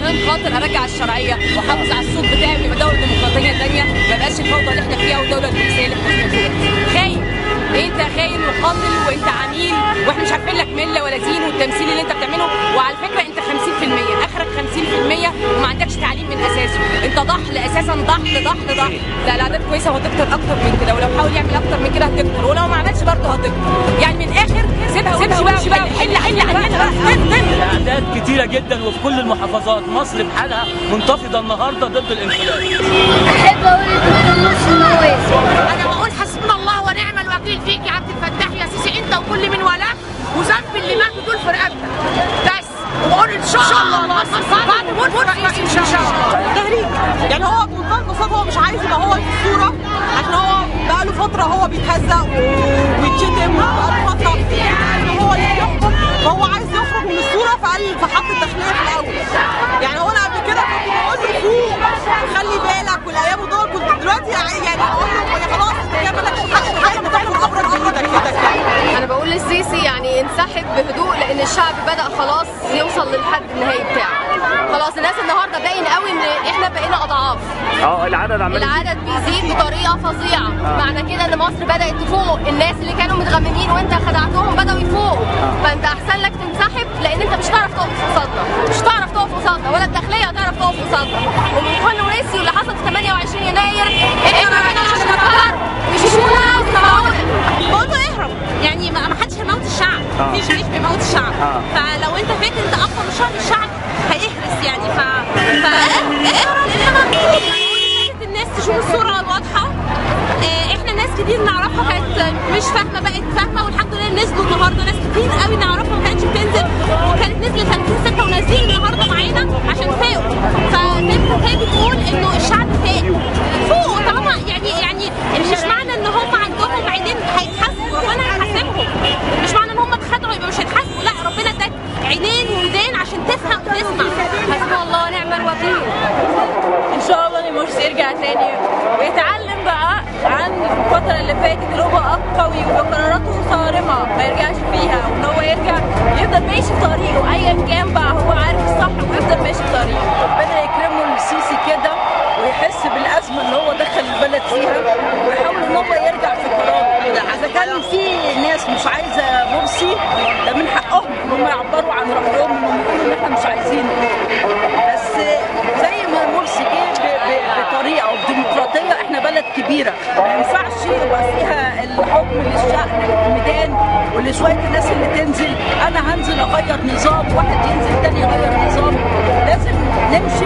عشان خاطر ارجع الشرعيه واحافظ على الصوت بتاعي ويبقى دوله ديمقراطيه ثانيه ما يبقاش الفوضى اللي احنا فيها والدوله البوليسيه اللي احنا فيها خاين انت خاين وقاتل وانت عميل واحنا مش عارفين لك مله ولا دين والتمثيل اللي انت بتعمله وعلى فكره انت 50% اخرك 50% وما عندكش تعليم من اساسه انت ضحل اساسا ضحل ضحل ضحل لا الاعداد كويسه وهتكتر اكتر من كده ولو حاول يعمل اكتر من كده هتكتر ولو ما عملش برضه هتكتر يعني من الاخر سيبها سيبها وامشي بقى حل حل عننا بقى اعداد كتيره جدا وفي كل المحافظات مصر بحالها منتفضه النهارده ضد الانقلاب احب اقول للدكتور نص نواس انا بقول حسبنا الله ونعم الوكيل فيك يا عبد الفتاح يا سيسي انت وكل من ولاك وذنب اللي ماتوا دول في رقبتك بس وبقول ان شاء الله مصر بعد موت رئيس ان شاء الله تهريج يعني هو بمنتهى البساطه هو مش عايز يبقى هو في الصوره عشان هو بقاله فتره هو بيتهزق وبيتشتم وبقاله فتره ان هو اللي بيحكم فهو عايز يخرج من الصوره فقال فحط الداخليه في الاول يعني هو انا قبل كده كنت بقول له فوق وخلي بالك والايام دول كنت دلوقتي يعني اقول له يا خلاص انت كده مالكش حق حاجه بتاخد ابرد بايدك كده كده انا بقول للسيسي يعني انسحب بهدوء لان الشعب بدا خلاص يوصل للحد النهائي بتاعه خلاص الناس النهارده باين قوي ان احنا بقينا اضعاف اه العدد عمال العدد بيزيد بطريقه فظيعه معنى كده ان مصر بدات تفوق الناس اللي كانوا متغممين وانت خدعتهم بداوا يفوقوا فانت احسن لك تنسحب لان انت مش هتعرف تقف قصادنا مش هتعرف تقف قصادنا ولا الداخليه هتعرف تقف قصادنا ومن كل وريسي واللي حصل في 28 يناير احنا رايحين عشان نفكر وشوشونا وسمعونا بقول له اهرب يعني ما ما حدش هيموت الشعب آه. مفيش جيش بيموت الشعب آه. فلو انت فاكر انت اقوى من شعب الشعب هيهرس يعني ف فاهرب انما فكرة الناس تشوف الصوره الواضحه آه، احنا ناس كتير نعرفها كانت مش فاهمه بقت فاهمه والحمد لله نزلوا النهارده ناس كتير قوي نعرفها ما كانتش بتنزل وكانت نزلت 30 6 ونازلين النهارده معانا عشان فاقوا فزي ما كانت هي بتقول انه الشعب فاق فوقوا طالما يعني يعني مش معنى ان هم عندهم عينين هيتحاسبوا ربنا هيحاسبهم مش معنى ان هم اتخدعوا يبقى مش هيتحاسبوا لا ربنا اداك عينين ودان عشان تفهم وتسمع حسبنا الله ونعم الوكيل ان شاء الله ان مرسي يرجع تاني ويتعلم بقى عن الفتره اللي فاتت اللي هو بقى قوي وقراراته صارمه ما يرجعش فيها وان هو يرجع يفضل ماشي في طريقه ايا كان بقى هو عارف الصح ويفضل ماشي في طريقه ربنا يكرمه السيسي كده ويحس بالازمه اللي هو دخل البلد فيها ويحاول ان هو يرجع في قراره اذا كان في ناس مش عايزه مرسي ده من حقهم ان هم يعبروا عن رايهم انهم يقولوا ان احنا مش عايزينه بس زي ما مرسي جه ب- ب- بطريقه وبديمقراطيه احنا بلد كبيره ما ينفعش يبقى فيها الحكم للشأن الميدان ولشويه الناس اللي تنزل انا هنزل اغير نظام واحد ينزل تاني يغير نظام لازم نمشي